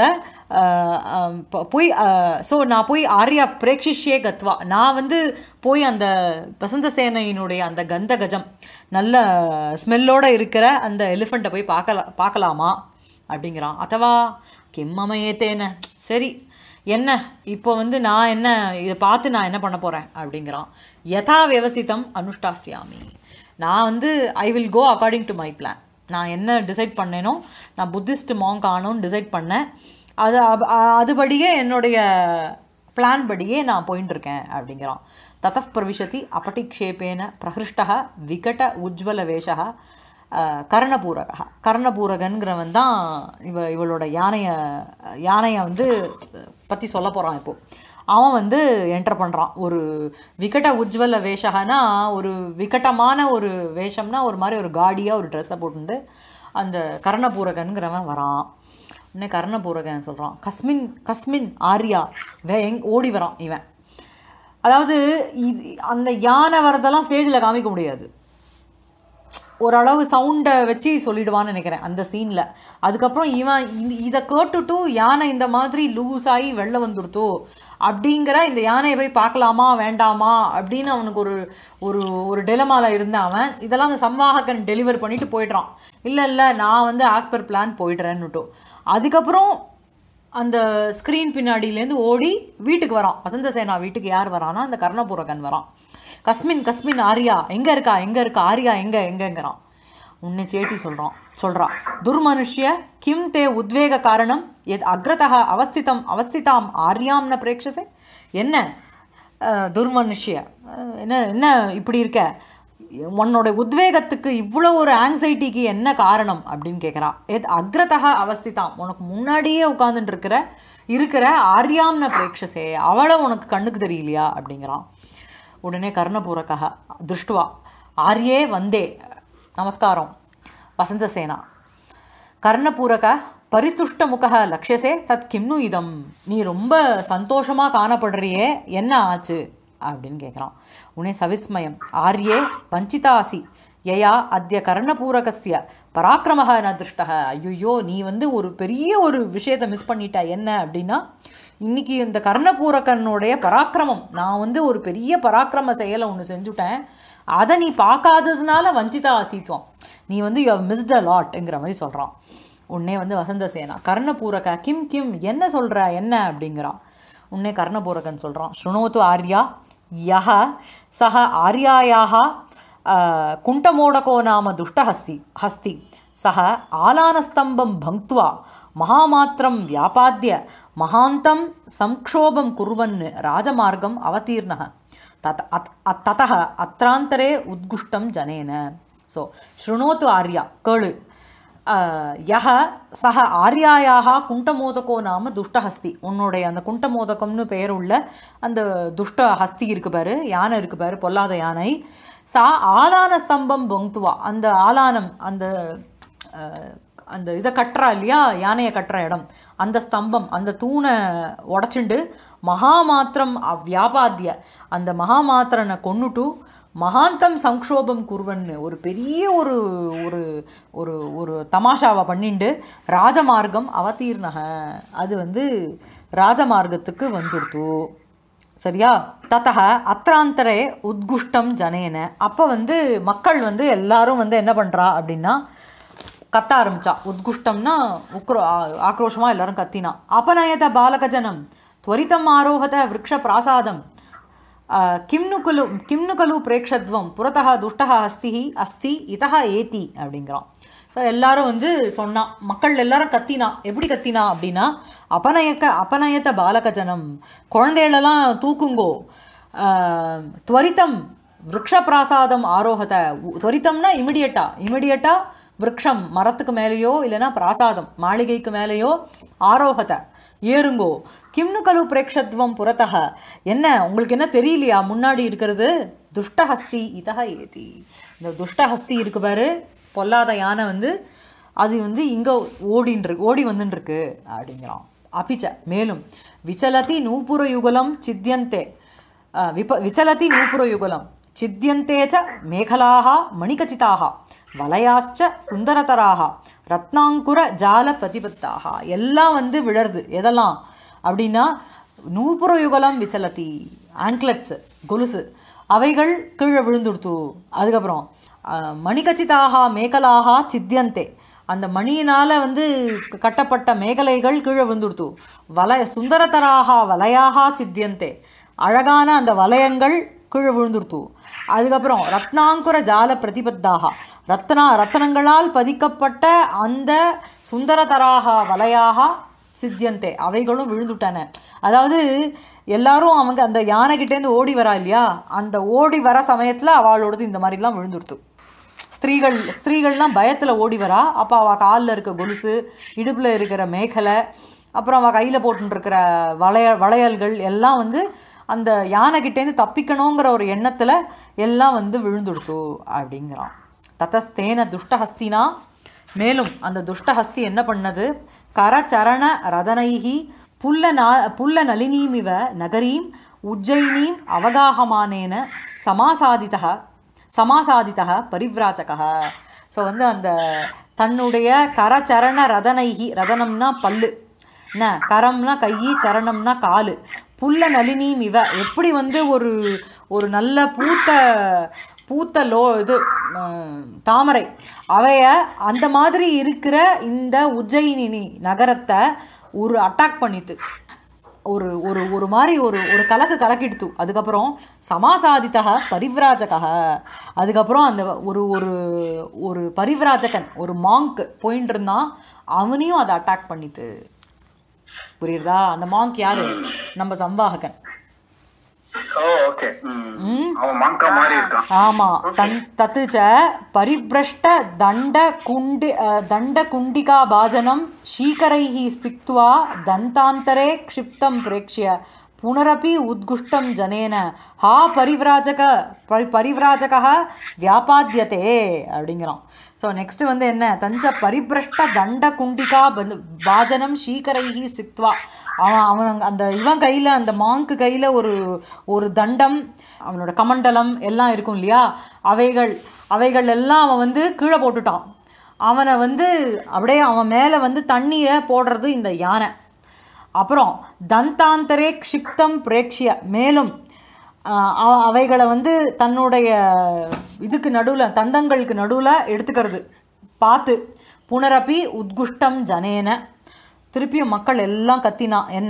போய் ஸோ நான் போய் ஆர்யா பிரேக்ஷிஷ்யே கத்வா நான் வந்து போய் அந்த வசந்த சேனையினுடைய அந்த கந்தகஜம் நல்ல ஸ்மெல்லோடு இருக்கிற அந்த எலிஃபண்ட்டை போய் பார்க்கல பார்க்கலாமா அப்படிங்கிறான் அத்தவா கிம்மமையேத்தேன சரி என்ன இப்போ வந்து நான் என்ன இதை பார்த்து நான் என்ன பண்ண போகிறேன் அப்படிங்கிறான் யதா வியவசித்தம் அனுஷ்டாசியாமி நான் வந்து I will go according to my plan நான் என்ன டிசைட் பண்ணேனோ நான் புத்திஸ்ட் மாங்க் ஆனோன்னு டிசைட் பண்ணேன் அது அதுபடியே என்னுடைய பிளான் படியே நான் போயின்னு இருக்கேன் அப்படிங்கிறான் தத்தப் பிரவிஷதி அபட்டிக்ஷேபேன பிரகிருஷ்டா விகட உஜ்வல வேஷா கர்ணபூரகா கர்ணபூரகன்கிறவன் தான் இவ இவளோட யானையை யானையை வந்து பற்றி சொல்ல போகிறான் இப்போது அவன் வந்து என்டர் பண்ணுறான் ஒரு விகட உஜ்வல வேஷகனா ஒரு விகட்டமான ஒரு வேஷம்னா ஒரு மாதிரி ஒரு காடியாக ஒரு ட்ரெஸ்ஸை போட்டுட்டு அந்த கர்ணபூரகன்கிறவன் வரான் உடனே கர்ணபூரகன் சொல்கிறான் கஸ்மின் கஸ்மின் ஆர்யா வே எங் ஓடி வரான் இவன் அதாவது இது அந்த யானை வரதெல்லாம் ஸ்டேஜில் காமிக்க முடியாது ஓரளவு சவுண்டை வச்சு சொல்லிடுவான்னு நினைக்கிறேன் அந்த சீனில் அதுக்கப்புறம் இவன் இதை கேட்டுட்டு யானை இந்த மாதிரி லூஸ் ஆகி வெளில வந்துடுத்தோ அப்படிங்கிற இந்த யானையை போய் பார்க்கலாமா வேண்டாமா அப்படின்னு அவனுக்கு ஒரு ஒரு ஒரு டெலமாவில் இருந்த அவன் இதெல்லாம் அந்த சம்வாககன் டெலிவர் பண்ணிட்டு போயிடுறான் இல்லை இல்லை நான் வந்து ஆஸ் பர் பிளான் போயிடுறேன்னுட்டோ அதுக்கப்புறம் அந்த ஸ்க்ரீன் பின்னாடியிலேருந்து ஓடி வீட்டுக்கு வரான் வசந்த சேனா வீட்டுக்கு யார் வரான்னா அந்த கர்ணபூரகன் வரான் கஸ்மின் கஸ்மின் ஆர்யா எங்கே இருக்கா எங்கே இருக்கா ஆர்யா எங்கே எங்கேங்கிறான் உன்னை சேட்டி சொல்கிறான் சொல்கிறா துர்மனுஷ்ய கிம் தே உத்வேக காரணம் எத் அக்ரதா அவஸ்திதம் அவஸ்திதாம் ஆர்யாம் ந பிரேக்ஷசே என்ன துர்மனுஷ்ய என்ன என்ன இப்படி இருக்க உன்னோட உத்வேகத்துக்கு இவ்வளோ ஒரு ஆங்ஸைட்டிக்கு என்ன காரணம் அப்படின்னு கேட்குறா எத் அக்ரதா அவஸ்திதாம் உனக்கு முன்னாடியே உட்காந்துட்டு இருக்கிற இருக்கிற ஆர்யாம்ன பிரேக்ஷசே அவளை உனக்கு கண்ணுக்கு தெரியலையா அப்படிங்கிறான் உடனே கர்ணபூரக்கா திருஷ்டுவா ஆர்யே வந்தே நமஸ்காரம் வசந்தசேனா கர்ணபூரக பரித்துஷ்டமுக லக்ஷசே தத் கிம்னு இதம் நீ ரொம்ப சந்தோஷமாக காணப்படுறியே என்ன ஆச்சு அப்படின்னு கேட்குறான் உடனே சவிஸ்மயம் ஆர்யே வஞ்சிதாசி யயா அத்திய கர்ணபூரகஸ்ய பராக்கிரமக ந திருஷ்டக ஐயோ நீ வந்து ஒரு பெரிய ஒரு விஷயத்தை மிஸ் பண்ணிட்ட என்ன அப்படின்னா இன்னைக்கு இந்த கர்ணபூரக்கனுடைய பராக்கிரமம் நான் வந்து ஒரு பெரிய பராக்கிரம செயலை ஒன்று செஞ்சுட்டேன் அதை நீ பார்க்காததுனால வஞ்சிதா ஆசித்துவம் நீ வந்து யூ ஹவ் மிஸ்ட் அ லாட்ங்கிற மாதிரி சொல்கிறான் உடனே வந்து வசந்த சேனா கர்ணபூரக கிம் கிம் என்ன சொல்கிற என்ன அப்படிங்கிறான் உடனே கர்ணபூரகன் சொல்கிறான் ஸ்ருணோத்து ஆர்யா யஹ சஹ ஆர்யாயாக குண்டமோடகோ நாம துஷ்டஹஸ்தி ஹஸ்தி சஹ ஆலானஸ்தம்பம் பங்க்த்வா மகாமாத்திரம் வியாபாத்திய மகாந்தம் சம்க்ஷோபம் குர்வன் ராஜமார்க்கம் அவதீர்ணः தத் அத் அத் தतः அत्रान्तरे உத்குஷ்டம் ஜனேன ஸோ ஸ்ருணோத்து ஆர்யா கேளு அஹ், யஹ சஹ ஆர்யாயாக குண்டமோதகோ நாம துஷ்டஹஸ்தி உன்னுடைய அந்த குண்டமோதகம்னு பெயர் உள்ள அந்த துஷ்ட ஹஸ்தி இருக்கு பாரு யானை இருக்கு பாரு பொல்லாத யானை சா ஆலான ஸ்தம்பம் பொங்துவா அந்த ஆலானம் அந்த அஹ், அந்த இதை கட்டுறா இல்லையா யானையை கட்டுற இடம் அந்த ஸ்தம்பம் அந்த தூணை உடச்சிண்டு மகாமாத்திரம் வியாபாத்திய அந்த மகாமாத்திரனை கொன்னுட்டு மகாந்தம் சங்க்ஷோபம் குருவன்னு ஒரு பெரிய ஒரு ஒரு ஒரு ஒரு தமாஷாவை பண்ணிண்டு ராஜமார்க்கம் அவதீர்ணக அது வந்து ராஜமார்க்கத்துக்கு வந்துடுத்து சரியா தத்தக அத்ராந்தரே உத்குஷ்டம் ஜனேன அப்போ வந்து மக்கள் வந்து எல்லாரும் வந்து என்ன பண்ணுறா அப்படின்னா கத்த ஆரம்பிச்சா உத்குஷ்டம்னா உக்ரோ ஆ- ஆக்ரோஷமா எல்லாரும் கத்தினா அபநயத பாலகஜனம் துவரிதம் ஆரோகத விரக்ஷ பிராசாதம் ஆஹ், கிம்னு குலு கிம்னு கலு பிரேக்ஷத்வம் புறத்தக துஷ்டக அஸ்தி அஸ்தி இதஹ ஏதி அப்படிங்கிறான் ஸோ எல்லாரும் வந்து சொன்னா மக்கள் எல்லாரும் கத்தினா எப்படி கத்தினா அப்படின்னா அபநயக்க அபநயத்த பாலகஜனம் குழந்தைகளெல்லாம் தூக்குங்கோ ஆஹ், துவரிதம் விரக்ஷ பிராசாதம் ஆரோகத உ- துவரிதம்னா இமிடியட்டா இமிடியட்டா விரக்ஷம் மரத்துக்கு மேலேயோ இல்லைன்னா பிராசாதம் மாளிகைக்கு மேலேயோ ஆரோகத ஏறுங்கோ கிம்னு கலு பிரேக்ஷத்வம் புறத்தக என்ன உங்களுக்கு என்ன தெரியலையா முன்னாடி இருக்கிறது துஷ்டஹஸ்தி இதக ஏதி இந்த துஷ்டஹஸ்தி இருக்கு பாரு பொல்லாத யானை வந்து அது வந்து இங்கே ஓடின்னு இருக்கு ஓடி வந்துன்னு இருக்கு அப்படிங்கிறான் அபிச்ச மேலும் விச்சலதி நூபுர யுகலம் சித்தியந்தே அஹ், விப விச்சலதி நூபுரயுகலம் சித்தியந்தே ச மேகலாக மணிகச்சிதாக வலயாச்ச சுந்தரதராக ரத்னாங்குர ஜால பிரதிபத்தாக எல்லாம் வந்து விழருது எதெல்லாம் அப்படின்னா நூபுரயுகலம் விச்சலதி ஆங்க்லெட்ஸ் கொலுசு அவைகள் கீழே விழுந்துடுத்து அதுக்கப்புறம் அஹ், மணிகச்சிதாக மேகலாக சித்தியந்தே அந்த மணியினால் வந்து கட்டப்பட்ட மேகலைகள் கீழே விழுந்துடுத்து வலய சுந்தரதராக வலையாக சித்தியந்தே அழகான அந்த வலயங்கள் கீழே விழுந்துடுத்து அதுக்கப்புறம் ரத்னாங்குர ஜால பிரதிபத்தாக ரத்னா ரத்னங்களால் பதிக்கப்பட்ட அந்த சுந்தரதராக வலையாக சித்தியந்தே அவைகளும் விழுந்துட்டான அதாவது எல்லாரும் அவங்க அந்த யானைகிட்டேருந்து ஓடி வரா இல்லையா அந்த ஓடி வர சமயத்தில் அவளோடது இந்த மாதிரிலாம் விழுந்துடுத்து ஸ்திரீகள் ஸ்திரீகள்லாம் பயத்தில் ஓடி வரா அப்போ அவள் காலில் இருக்க கொலுசு இடுப்பில் இருக்கிற மேகலை அப்புறம் அவள் கையில் போட்டுருக்கிற வளைய வளையல்கள் எல்லாம் வந்து அந்த யானைகிட்டேருந்து தப்பிக்கணுங்கிற ஒரு எண்ணத்தில் எல்லாம் வந்து விழுந்துடுத்து அப்படிங்கிறான் ததஸ்தேன துஷ்டஹஸ்தினா மேலும் அந்த துஷ்டஹஸ்தி என்ன பண்ணது கரச்சரண ரதனைகி புல்ல நா புல்ல நளினீமிவ நகரீம் உஜ்ஜயினீம் அவகாகமானேன சமாசாதிதः சமாசாதிதः பரிவ்ராஜகः ஸோ வந்து அந்த தன்னுடைய கரச்சரண ரதனைகி ரதனம்னா பல்லு என்ன கரம்னா கை சரணம்னா காலு புல்ல நளினியும் இவ எப்படி வந்து ஒரு ஒரு நல்ல பூத்த பூத்த லோ இது ம், தாமரை அவைய அந்த மாதிரி இருக்கிற இந்த உஜ்ஜயினி நகரத்தை ஒரு அட்டாக் பண்ணித்து ஒரு ஒரு ஒரு மாதிரி ஒரு ஒரு கலக்கு கலக்கிடுத்து அதுக்கப்புறம் சமாசாதித்தக பரிவ்ராஜக அதுக்கப்புறம் அந்த ஒரு ஒரு ஒரு பரிவ்ராஜகன் ஒரு மாங்க் போயின்னு இருந்தான் அவனையும் அதை அட்டாக் பண்ணித்து புரியுறதா அந்த மாங்க் யாரு நம்ம சம்வாககன் ஓ ஓகே அவன் மங்கா மாதிரி இருக்கான் ஆமா தன் தத்து ச பரிபிரஷ்ட தண்ட குண்டி அஹ், தண்ட குண்டிகா பாஜனம் ஷீகரைः சிக்த்வா தந்தாந்தரே க்ஷிப்தம் பிரேக்ஷ்ய புனரப்பி உத்குஷ்டம் ஜனேன ஹா பரிவ்ராஜக பரி பரிவ்ராஜக வியாபாத்தியதே அப்படிங்கிறான் ஸோ நெக்ஸ்ட் வந்து என்ன தஞ்ச பரிபிரஷ்ட தண்ட குண்டிகா பந்து பாஜனம் ஷீகரைஹி சிக்த்வா அவன் அவன் அந்த இவன் கையில் அந்த மாங்கு கையில் ஒரு ஒரு தண்டம் அவனோட கமண்டலம் எல்லாம் இருக்கும் இல்லையா அவைகள் அவைகள் எல்லாம் அவன் வந்து கீழே போட்டுட்டான் அவனை வந்து அப்படியே அவன் மேலே வந்து தண்ணீரை போடுறது இந்த யானை அப்புறம் தந்தாந்தரே க்ஷிப்தம் பிரேக்ஷிய மேலும் ஆஹ், அ- அவைகளை வந்து தன்னுடைய இதுக்கு நடுவில் தந்தங்களுக்கு நடுவில் எடுத்துக்கிறது பார்த்து புனரப்பி உத்குஷ்டம் ஜனேன திருப்பியும் மக்கள் எல்லாம் கத்தினா என்ன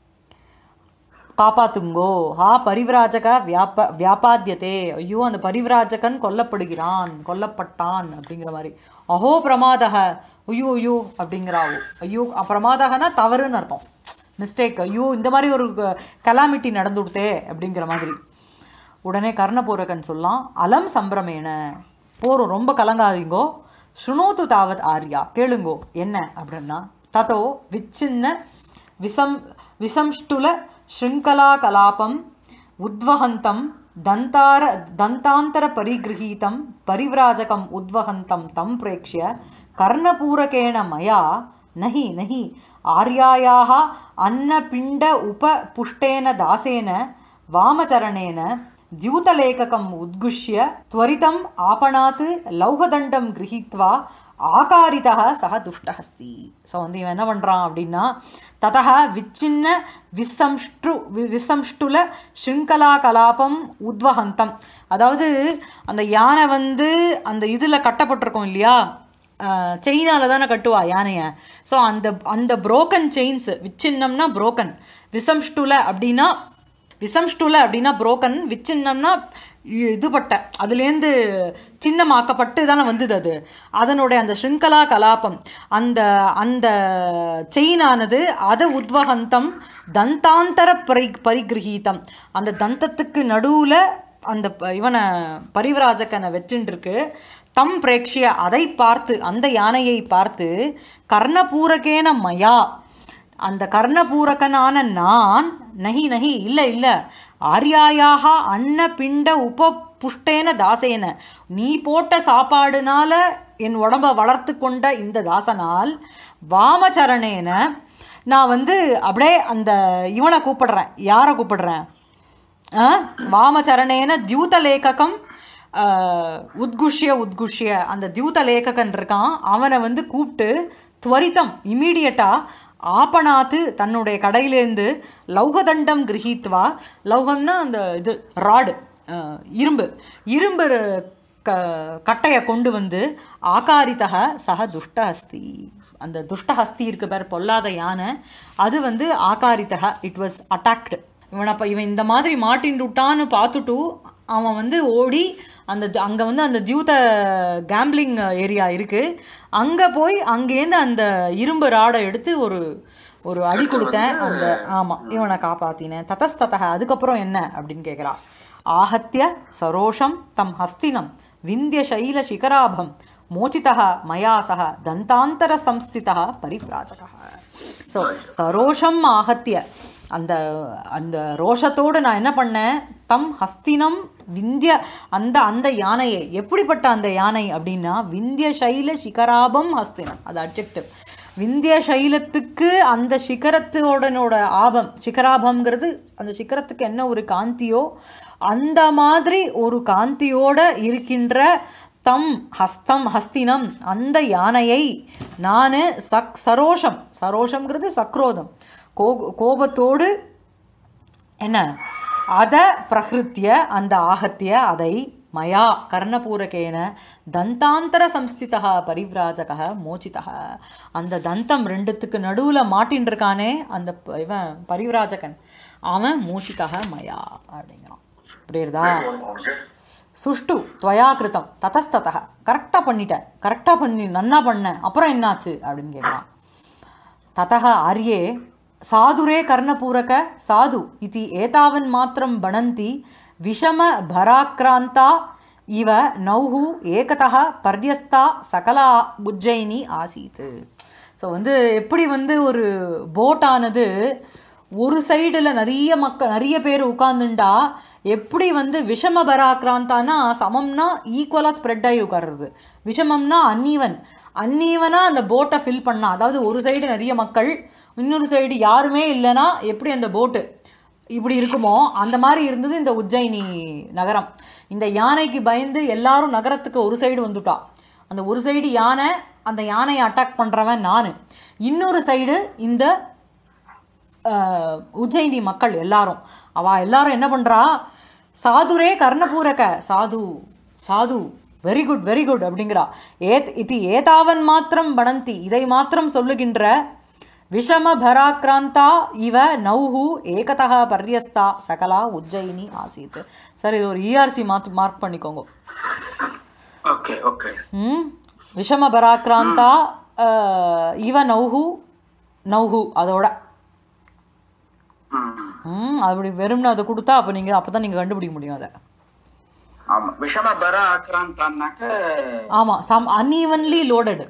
காப்பாத்துங்கோ ஹா பரிவிராஜக வியாப வியாபாத்தியதே ஐயோ அந்த பரிவிராஜகன் கொல்லப்படுகிறான் கொல்லப்பட்டான் அப்படிங்கிற மாதிரி அஹோ பிரமாதக ஐயோ ஐயோ அப்படிங்கிறாவோ ஐயோ பிரமாதகனா தவறுன்னு அர்த்தம் மிஸ்டேக் ஐயோ இந்த மாதிரி ஒரு கலாமிட்டி நடந்துடுத்தே அப்படிங்கிற மாதிரி உடனே கர்ணபூரகன் சொல்லலாம் அலம் சம்பிரமேன போறோம் ரொம்ப கலங்காதீங்கோ சுனோத்து தாவத் ஆர்யா கேளுங்கோ என்ன அப்படின்னா ததோ விச்சின்ன விசம் விசம்ஷ்டுல ஸ்ருங்கலா கலாபம் உத்வஹந்தம் தந்தார தந்தாந்தர பரிகிரகீதம் பரிவ்ராஜகம் உத்வஹந்தம் தம் பிரேக்ஷ்ய கர்ணபூரகேண மயா நஹி நஹி ஆர்யாயாः अन्नपिण्ड उपपुष्टेन दासेन वामचरणेन द्यूतलेखकम् उद्घुष्य त्वरितम् आपणात् लौहदण्डं गृहीत्वा ஆகாரிதா சக துஷ்டஹஸ்தி ஸோ வந்து இவன் என்ன பண்ணுறான் அப்படின்னா ததக விச்சின்ன விசம்ஷ்டு வி- விசம்ஷ்டுல ஸ்ருங்கலா கலாபம் உத்வஹந்தம் அதாவது அந்த யானை வந்து அந்த இதில் கட்டப்பட்டிருக்கும் இல்லையா செயினால தானே கட்டுவா யானையை ஸோ அந்த அந்த புரோக்கன் செயின்ஸ் விச்சின்னம்னா புரோக்கன் விசம்ஷ்டுல அப்படின்னா விசம்ஷ்டுல அப்படின்னா புரோக்கன் விச்சின்னம்னா இதுபட்ட அதுலேருந்து சின்னமாக்கப்பட்டு தானே வந்தது அது அதனுடைய அந்த ஸ்ருங்கலா கலாபம் அந்த அந்த செயினானது அதை உத்வகந்தம் தந்தாந்தர பரி பரிகிரகீதம் அந்த தந்தத்துக்கு நடுவில் அந்த ப- இவனை பரிவராஜக்கனை வச்சுருக்கு தம் பிரேக்ஷிய அதை பார்த்து அந்த யானையை பார்த்து கர்ணபூரகேன மயா அந்த கர்ணபூரகனான நான் நஹி நஹி இல்லை இல்லை ஆர்யாயாக அன்ன பிண்ட உப புஷ்டேன தாசேன நீ போட்ட சாப்பாடுனால என் உடம்ப வளர்த்து கொண்ட இந்த தாசனால் வாமச்சரணேன நான் வந்து அப்படியே அந்த இவனை கூப்பிடுறேன் யாரை கூப்பிடுறேன் ஆ? வாமச்சரணேன தியூத லேககம் ஆ, உத்குஷ்ய உத்குஷ்ய அந்த தியூத லேககன் இருக்கான் அவனை வந்து கூப்பிட்டு துவரித்தம் இமீடியட்டாக ஆப்பனாத்து தன்னுடைய கடையிலேருந்து லௌகதண்டம் கிரகித்வா லௌகம்னா அந்த இது ராடு இரும்பு இரும்பு க கட்டையை கொண்டு வந்து ஆகாரித்தக சக துஷ்டஹஸ்தி அந்த துஷ்டஹஸ்தி இருக்கு பேர் பொல்லாத யானை அது வந்து ஆகாரித்தக இட் வாஸ் அட்டாக்டு இவனை அப்போ இவன் இந்த மாதிரி மாட்டின் விட்டான்னு பார்த்துட்டு அவன் வந்து ஓடி அந்த அங்கே வந்து அந்த தியூத கேம்பிளிங் ஏரியா இருக்குது அங்கே போய் அங்கேருந்து அந்த இரும்பு ராடை எடுத்து ஒரு ஒரு அடி கொடுத்தேன் அந்த ஆமாம் இவனை காப்பாற்றினேன் ததஸ்ததக அதுக்கப்புறம் என்ன அப்படின்னு கேட்குறா आहत्य सरोषं तं हस्तिनं विन्ध्यशैलशिखराभं मोचितः मया सह दन्तान्तरसंस्थितः परिव्राजकः ஸோ சரோஷம் ஆகத்திய அந்த அந்த ரோஷத்தோடு நான் என்ன பண்ணேன் தம் ஹஸ்தினம் விந்திய அந்த அந்த யானையை எப்படிப்பட்ட அந்த யானை அப்படின்னா விந்திய சைல சிகராபம் ஹஸ்தினம் அது அட்ஜெக்டிவ் விந்திய சைலத்துக்கு அந்த சிகரத்தோடனோட ஆபம் சிகராபம்ங்கிறது அந்த சிகரத்துக்கு என்ன ஒரு காந்தியோ அந்த மாதிரி ஒரு காந்தியோட இருக்கின்ற தம் ஹஸ்தம் ஹஸ்தினம் அந்த யானையை நான் சக் சரோஷம் சரோஷம்ங்கிறது சக்ரோதம் கோ கோபத்தோடு என்ன அதை பிரகிருத்திய அந்த ஆகத்திய அதை மயா கர்ணபூரகேன தந்தாந்தர சம்ஸ்திதா பரிவ்ராஜக மோச்சிதா அந்த தந்தம் ரெண்டுத்துக்கு நடுவில் மாட்டின் இருக்கானே அந்த ப- இவன் பரிவ்ராஜகன் அவன் மோச்சிதா மயா அப்படிங்கிறான் புரியுறதா சுஷ்டு துவயா கிருத்தம் ததஸ்ததக கரெக்டாக பண்ணிட்டேன் கரெக்டாக பண்ணி நன்னா பண்ணேன் அப்புறம் என்னாச்சு அப்படின்னு கேட்குறான் ततः आर्ये साधुरे कर्णपूरक साधु इति एतावन् मात्रं बनन्ति विषमभराक्रान्ता इव नौः एकतः पर्यस्ता सकला உஜ்ஜயினி ஆசீத் ஸோ வந்து எப்படி வந்து ஒரு போட்டானது ஒரு சைடில் நிறைய மக்கள் நிறைய பேர் உட்காந்துண்டா எப்படி வந்து விஷம பராக்ராந்தானா சமம்னா ஈக்குவலாக ஸ்ப்ரெட் ஆகி உட்கார்றது விஷமம்னா அன்னீவன் அன்னீவனாக அந்த போட்டை ஃபில் பண்ணா அதாவது ஒரு சைடு நிறைய மக்கள் இன்னொரு சைடு யாருமே இல்லைன்னா எப்படி அந்த போட்டு இப்படி இருக்குமோ அந்த மாதிரி இருந்தது இந்த உஜ்ஜயினி நகரம் இந்த யானைக்கு பயந்து எல்லாரும் நகரத்துக்கு ஒரு சைடு வந்துட்டா அந்த ஒரு சைடு யானை அந்த யானையை அட்டாக் பண்ணுறவன் நான் இன்னொரு சைடு இந்த அஹ், உஜ்ஜயினி மக்கள் எல்லாரும் அவ எல்லாரும் என்ன பண்றா சாதுரே கர்ணபூரக சாது சாது வெரி குட் வெரி குட் அப்படிங்கிறா ஏத் இது ஏதாவன் மாத்திரம் பணந்தி இதை மாத்திரம் சொல்லுகின்ற விஷம பராக்ராந்தா இவ நௌஹு ஏகதா பர்யஸ்தா சகலா உஜ்ஜயினி ஆசீத் சார் இது ஒரு இஆர்சி மார்க் மார்க் பண்ணிக்கோங்க ஓகே ஓகே ம் விஷம பராக்ராந்தா அஹ், இவ நௌஹு நௌஹு அதோட ம் ம் அப்படி வெறும்னு அதை கொடுத்தா அப்போ நீங்கள் அப்போ தான் நீங்கள் கண்டுபிடிக்க முடியும் அதை ஆமா விஷம பர ஆக்ராந்தான்னாக்க ஆமாம் some unevenly loaded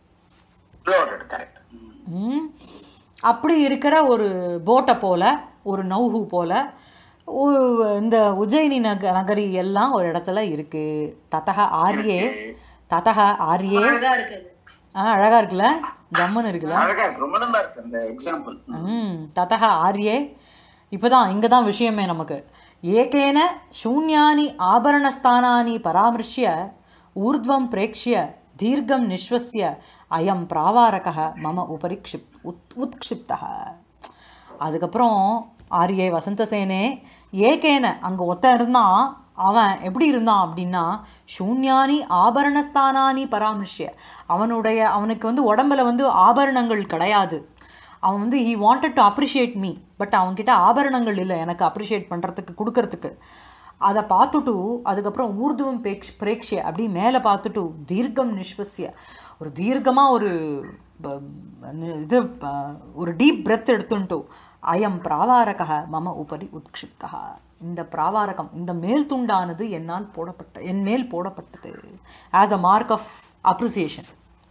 loaded correct ம் அப்படி இருக்கிற ஒரு போட்டை போல ஒரு நௌஹு போல ஒ- இந்த உஜ்ஜயினி நக நகரி எல்லாம் ஒரு இடத்துல இருக்கு ததக ஆரியே ததக ஆரியே அழகா இருக்குது ஆ அழகா இருக்குல்ல ஜம்முன்னு இருக்குல்ல அழகா இருக்கு ரொம்ப நல்லா இருக்கு அந்த எக்ஸாம்பிள் ம் ததக ஆர்யே இப்போதான் இங்கே தான் விஷயமே நமக்கு ஏகேன சூன்யானி ஆபரணஸ்தானானி பராமர்ஷ்ய ஊர்த்வம் பிரேக்ஷ்ய தீர்க்கம் நிஸ்வசிய அயம் பிராவாரக மம உபரி க்ஷிப் உத் உத்க்ஷிப்தः அதுக்கப்புறம் ஆரியே வசந்தசேனே ஏகேன அங்கே ஒத்த இருந்தான் அவன் எப்படி இருந்தான் அப்படின்னா சூன்யானி ஆபரணஸ்தானானி பராமர்ஷ்ய அவனுடைய அவனுக்கு வந்து உடம்புல வந்து ஆபரணங்கள் கிடையாது அவன் வந்து he wanted to appreciate me but அவன்கிட்ட ஆபரணங்கள் இல்லை எனக்கு அப்ரிஷியேட் பண்ணுறதுக்கு கொடுக்கறதுக்கு அதை பார்த்துட்டு அதுக்கப்புறம் ஊர்துவம் பேக்ஷ் பிரேக்ஷிய அப்படி மேலே பார்த்துட்டு தீர்க்கம் நிஸ்வசிய ஒரு தீர்க்கமாக ஒரு ப- நி- இது ப- ஒரு டீப் பிரெத் எடுத்துன்ட்டு அயம் பிராவாரக மம உபரி உத்க்ஷிப்தா இந்த பிராவாரகம் இந்த மேல் துண்டானது என்னால் போடப்பட்ட என் மேல் போடப்பட்டது as a mark of appreciation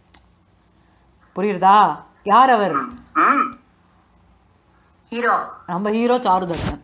புரியுறதா யார் அவர் ம் ஹீரோ நம்ம ஹீரோ சாருதர்ஷன்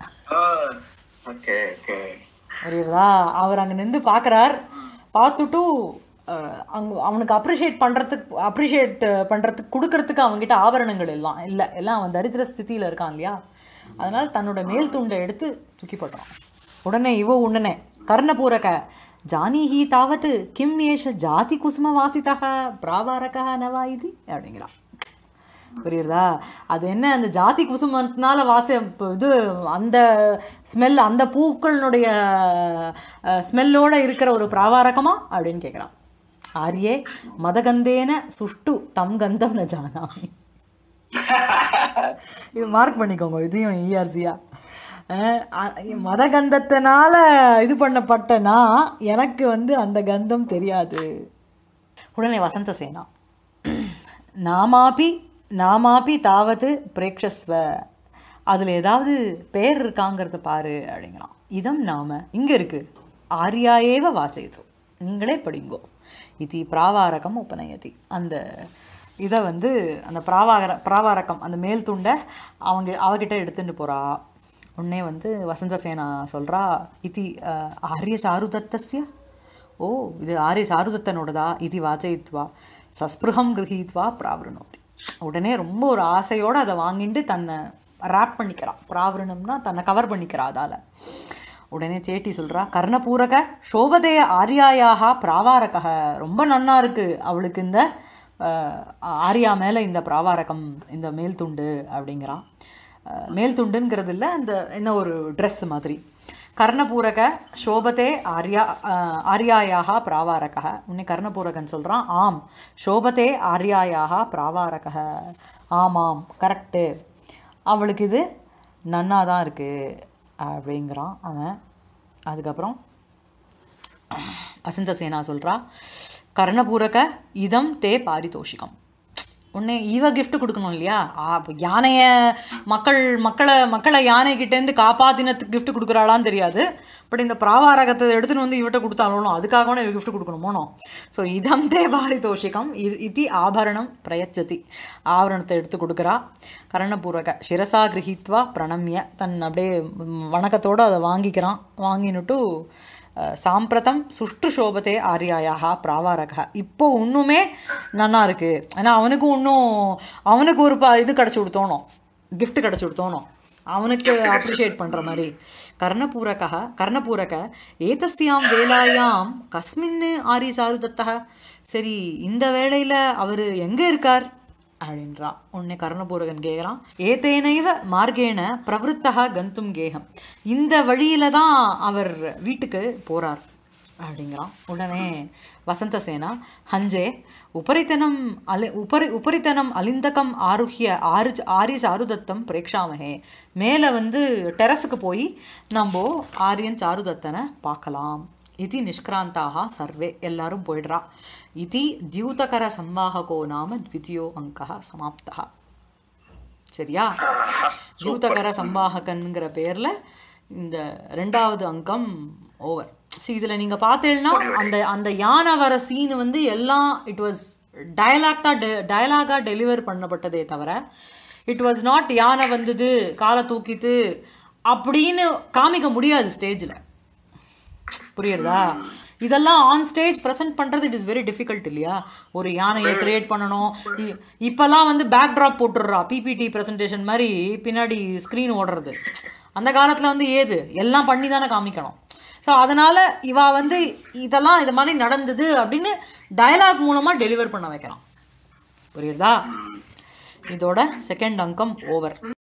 ஓகே ஓகே புரியுறதா அவர் அங்கே நின்று பார்க்குறார் பார்த்துட்டு அங்கே அவனுக்கு அப்ரிஷியேட் பண்ணுறதுக்கு அப்ரிஷியேட் பண்ணுறதுக்கு கொடுக்கறதுக்கு அவங்ககிட்ட ஆபரணங்கள் எல்லாம் இல்லை எல்லாம் அவன் தரித்திர ஸ்திதியில் இருக்கான் இல்லையா அதனால் தன்னோட மேல் துண்டை எடுத்து தூக்கி போட்டான் உடனே இவ உடனே கர்ணபூரக ஜானீஹி தாவத் கிம் ஏஷ ஜாதி குசும வாசிதா பிராவாரக நவா இது அப்படிங்கிறான் புரியுறதா அது என்ன அந்த ஜாதி குசுமத்தினால வாச இப்போ இது அந்த ஸ்மெல் அந்த பூக்களினுடைய ஸ்மெல்லோட இருக்கிற ஒரு பிராவாரகமா அப்படின்னு கேட்குறான் ஆரியே மதகந்தேன சுஷ்டு தம் கந்தம் ந ஜானாமி இது மார்க் பண்ணிக்கோங்க இதையும் இஆர்சியா மதகந்தத்தினால இது பண்ணப்பட்டனா எனக்கு வந்து அந்த கந்தம் தெரியாது உடனே வசந்த சேனா நாமாபி நாமாபி தாவது பிரேக்ஷஸ்வ அதில் ஏதாவது பேர் இருக்காங்கிறத பாரு அப்படிங்கிறான் இதம் நாம இங்கே இருக்கு ஆரியாயேவ வாச்சயித்து நீங்களே படிங்கோ இது பிராவாரகம் உபநயதி அந்த இதை வந்து அந்த பிராவார பிராவாரகம் அந்த மேல் துண்டை அவங்க அவகிட்ட எடுத்துட்டு போகிறா உடனே வந்து வசந்த சேனா சொல்கிறா இது அஹ், ஆரிய சாருதத்தஸ்ய ஓ இது ஆரிய சாருதத்தனோடதா இது வாச்சயித்வா சஸ்பிருகம் கிரகீத்வா பிராவிருணோதி உடனே ரொம்ப ஒரு ஆசையோடு அதை வாங்கிட்டு தன்னை ரேப் பண்ணிக்கிறான் பிராவிரணம்னா தன்னை கவர் பண்ணிக்கிறா அதால் உடனே சேட்டி சொல்கிறா கர்ணபூரக சோபதேய ஆரியாயாக பிராவாரக ரொம்ப நன்னா இருக்கு அவளுக்கு இந்த அஹ், ஆரியா மேலே இந்த பிராவாரகம் இந்த மேல் துண்டு அப்படிங்கிறான் அஹ், மேல் துண்டுங்கிறது இல்லை இந்த என்ன ஒரு ட்ரெஸ் மாதிரி கர்ணபூரக சோபதே ஆர்யா அஹ், ஆர்யாயாக பிராவாரக உன்னை கர்ணபூரகன் சொல்கிறான் ஆம் சோபதே ஆர்யாயாக பிராவாரக ஆமாம் கரெக்டு அவளுக்கு இது நன்னா தான் இருக்குது அப்படிங்கிறான் அவன் அதுக்கப்புறம் வசந்த சேனா சொல்கிறா கர்ணபூரக இதம் தே பாரிதோஷிகம் உடனே இவ gift கொடுக்கணும் இல்லையா ஆ, அப்ப யானைய மக்கள் மக்களை மக்களை யானைகிட்டேருந்து காப்பாத்தினத்துக்கு gift கொடுக்குறாளான்னு தெரியாது பட் இந்த பிராவாரகத்தை எடுத்துன்னு வந்து இவட்ட கொடுத்தாலும் அதுக்காக இவ gift கொடுக்கணுமோனோ ஸோ இதம் தே பாரிதோஷிகம் இது இது ஆபரணம் பிரயச்சதி ஆபரணத்தை எடுத்து கொடுக்குறா கர்ணபூரக சிரசா கிரகித்வா பிரணம்ய தன் அப்படியே ம், வணக்கத்தோடு அதை வாங்கிக்கிறான் வாங்கினுட்டு அஹ், சாம்பிரதம் சுஷ்டு சோபத்தே ஆரியாயாக பிராவாரக இப்போ இன்னுமே நன்னா இருக்கு ஏன்னா அவனுக்கு இன்னும் அவனுக்கு ஒரு ப இது கிடச்சி கொடுத்தோணும் gift கிடச்சி கொடுத்தோணும் அவனுக்கு அப்ரிஷியேட் பண்ணுற மாதிரி கர்ணபூரக கர்ணபூரக ஏதஸ்யாம் வேலாயாம் கஸ்மின் ஆரி சாருதத்தக சரி இந்த வேளையில் அவர் எங்கே இருக்கார் அப்படின்றா உடனே கர்ணபூரகன் கேட்குறான் ஏதேனைவ மார்கேண பிரவருத்தகா கந்தும் கேகம் இந்த வழியில தான் அவர் வீட்டுக்கு போறார் அப்படிங்கிறான் உடனே வசந்தசேனா ஹஞ்சே உபரித்தனம் அலி உபரி உபரித்தனம் அலிந்தகம் ஆருஹ்ய ஆரு ஆரி சாருதத்தம் பிரேக்ஷாமஹே மேலே வந்து டெரஸுக்கு போய் நம்ம ஆரியன் சாருதத்தனை பார்க்கலாம் இது நிஷ்கிராந்தாக சர்வே எல்லாரும் போயிடுறா இது தியூதகர சம்வாககோ நாம த்விதியோ அங்கः சமாப்தः சரியா தியூதகர சம்வாககன்ங்கிற பேர்ல இந்த ரெண்டாவது அங்கம் ஓவர் ஸோ இதில் நீங்கள் பார்த்தீங்கன்னா அந்த அந்த யானை வர சீன் வந்து எல்லாம் இட் வாஸ் டயலாக்டா டெ டயலாகாக டெலிவர் பண்ணப்பட்டதே தவிர இட் வாஸ் நாட் யானை வந்தது காலை தூக்கிட்டு அப்படின்னு காமிக்க முடியாது ஸ்டேஜில் புரியுறதா இதெல்லாம் ஆன் ஸ்டேஜ் ப்ரெசென்ட் பண்ணுறது இட் இஸ் வெரி டிஃபிகல்ட் இல்லையா ஒரு யானையை கிரியேட் பண்ணணும் இ- இப்போல்லாம் வந்து பேக் ட்ராப் போட்டுடுறா பிபிடி ப்ரெசன்டேஷன் மாதிரி பின்னாடி ஸ்க்ரீன் ஓடுறது அந்த காலத்தில் வந்து ஏது எல்லாம் பண்ணி தானே காமிக்கணும் ஸோ அதனால் இவா வந்து இதெல்லாம் இது மாதிரி நடந்தது அப்படின்னு டயலாக் மூலமாக டெலிவர் பண்ண வைக்கலாம் புரியுறதா இதோட செகண்ட் அங்கம் ஓவர்